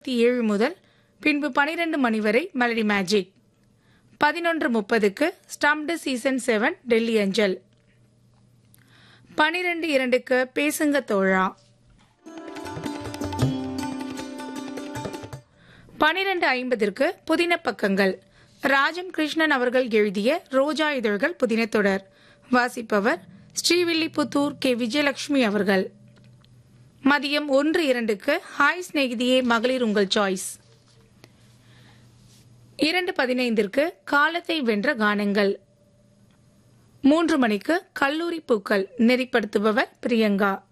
ஏழு முதல் பின்பு பனிரெண்டு மணி வரை மெலடி மேஜிக் பதினொன்று முப்பதுக்கு ஸ்டம்டு சீசன் செவன் டெல்லி அஞ்சல் பனிரெண்டு இரண்டுக்கு பேசுங்க தோழா பனிரெண்டு ஐம்பதிற்கு புதின பக்கங்கள் ராஜம் கிருஷ்ணன் அவர்கள் எழுதிய ரோஜா இதழ்கள் புதின தொடர் வாசிப்பவர் ஸ்ரீவில்லிபுத்தூர் கே விஜயலட்சுமி அவர்கள் மதியம் ஒன்று இரண்டுக்கு ஹாய் சிநேகிதியே மகளிர் உங்கள் சாய்ஸ் இரண்டு பதினைந்திற்கு காலத்தை வென்ற கானங்கள் மூன்று மணிக்கு கல்லூரி பூக்கள் நெறிப்படுத்துபவர் பிரியங்கா